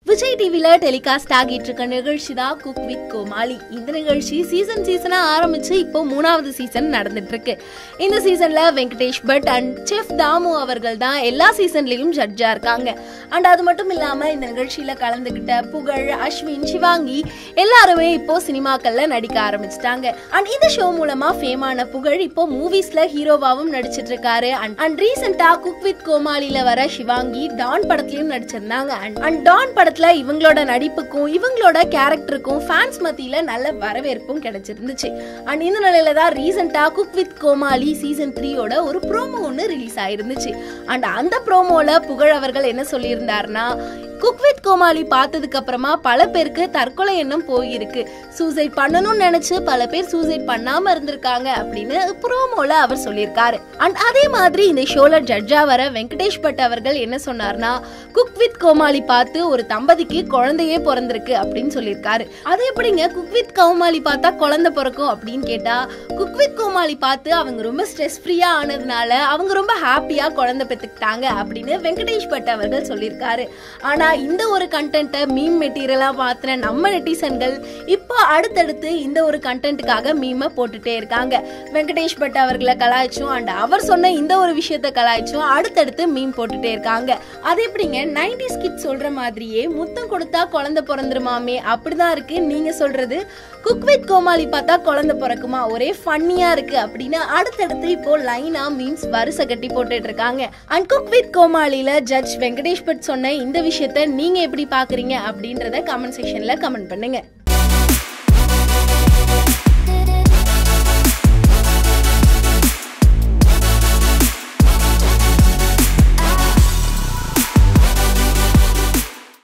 விஜய் டிவில டெலிகாஸ்ட் ஆகிட்டு இருக்க நிகழ்ச்சி தான் குக் வித் கோமாளி இந்த நிகழ்ச்சி சீசன் சீசனா ஆரம்பிச்சு இப்போ மூணாவது சீசன் நடந்துட்டு இருக்கு இந்த சீசன்ல வெங்கடேஷ் பட் அண்ட் செஃப் தாமு அவர்கள் தான் எல்லா சீசன்லயும் ஜட்ஜா இருக்காங்க அண்ட் அது மட்டும் இல்லாம இந்த நிகழ்ச்சியில கலந்துகிட்ட புகழ் அஸ்வின் சிவாங்கி எல்லாருமே இப்போ சினிமாக்கள்ல நடிக்க ஆரம்பிச்சிட்டாங்க அண்ட் இந்த ஷோ மூலமா ஃபேமான புகழ் இப்போ மூவிஸ்ல ஹீரோவாவும் நடிச்சிட்டு இருக்காரு அண்ட் அண்ட் ரீசெண்டா குக் வித் கோமாளில வர சிவாங்கி டான் படத்துலயும் நடிச்சிருந்தாங்க அண்ட் அண்ட் டான் படத்துல இவங்களோட நடிப்புக்கும் இவங்களோட கேரக்டருக்கும் ஃபேன்ஸ் மத்தியில நல்ல வரவேற்பும் கிடைச்சிருந்துச்சு அண்ட் இந்த நிலையில தான் ரீசெண்டா குக் வித் கோமாளி சீசன் த்ரீயோட ஒரு ப்ரோமோ ஒன்று ரிலீஸ் ஆயிருந்துச்சு அண்ட் அந்த ப்ரோமோல புகழ் அவர்கள் என்ன சொல்லியிருந்தாருன்னா குக் வித் கோமாளி பார்த்ததுக்கு அப்புறமா பல பேருக்கு தற்கொலை எண்ணம் போயிருக்கு சூசைட் பண்ணணும்னு நினைச்சு பல பேர் சூசைட் பண்ணாம இருந்திருக்காங்க அப்படின்னு ப்ரோமோல அவர் சொல்லியிருக்காரு அண்ட் அதே மாதிரி இந்த ஷோல ஜட்ஜா வர வெங்கடேஷ் பட் அவர்கள் என்ன சொன்னார்னா குக் வித் கோமாளி பார்த்து ஒரு தம்பதிக்கு குழந்தையே பிறந்திருக்கு அப்படின்னு சொல்லியிருக்காரு அது எப்படிங்க குக் வித் கோமாளி பார்த்தா குழந்தை பிறக்கும் அப்படின்னு கேட்டா குக் வித் கோமாளி பார்த்து அவங்க ரொம்ப ஸ்ட்ரெஸ் ஃப்ரீயா ஆனதுனால அவங்க ரொம்ப ஹாப்பியா குழந்தை பெற்றுக்கிட்டாங்க அப்படின்னு வெங்கடேஷ் பட் அவர்கள் சொல்லியிருக்காரு ஆனா இந்த ஒரு கண்டென்ட்டை மீம் மெட்டீரியலா மாத்தின நம்ம நெட்டிசன்கள் இப்போ அடுத்தடுத்து இந்த ஒரு கண்டென்ட்டுக்காக மீமை போட்டுட்டே இருக்காங்க வெங்கடேஷ் பட் அவர்களை கலாய்ச்சும் அண்ட் அவர் சொன்ன இந்த ஒரு விஷயத்த கலாய்ச்சும் அடுத்தடுத்து மீம் போட்டுட்டே இருக்காங்க அது எப்படிங்க நைன்டி கிட் சொல்ற மாதிரியே முத்தம் கொடுத்தா குழந்தை பிறந்துருமாமே அப்படிதான் இருக்கு நீங்க சொல்றது குக் வித் கோமாளி பார்த்தா குழந்தை பிறக்குமா ஒரே ஃபன்னியா இருக்கு அப்படின்னு அடுத்தடுத்து இப்போ லைனா மீம்ஸ் வரிசை கட்டி போட்டுட்டு இருக்காங்க அண்ட் குக் வித் கோமாளில ஜட்ஜ் வெங்கடேஷ் பட் சொன்ன இந்த விஷயத்த நீங்க எப்படி பாக்குறீங்க அப்படின்றத கமெண்ட் செக்ஷன்ல கமெண்ட் பண்ணுங்க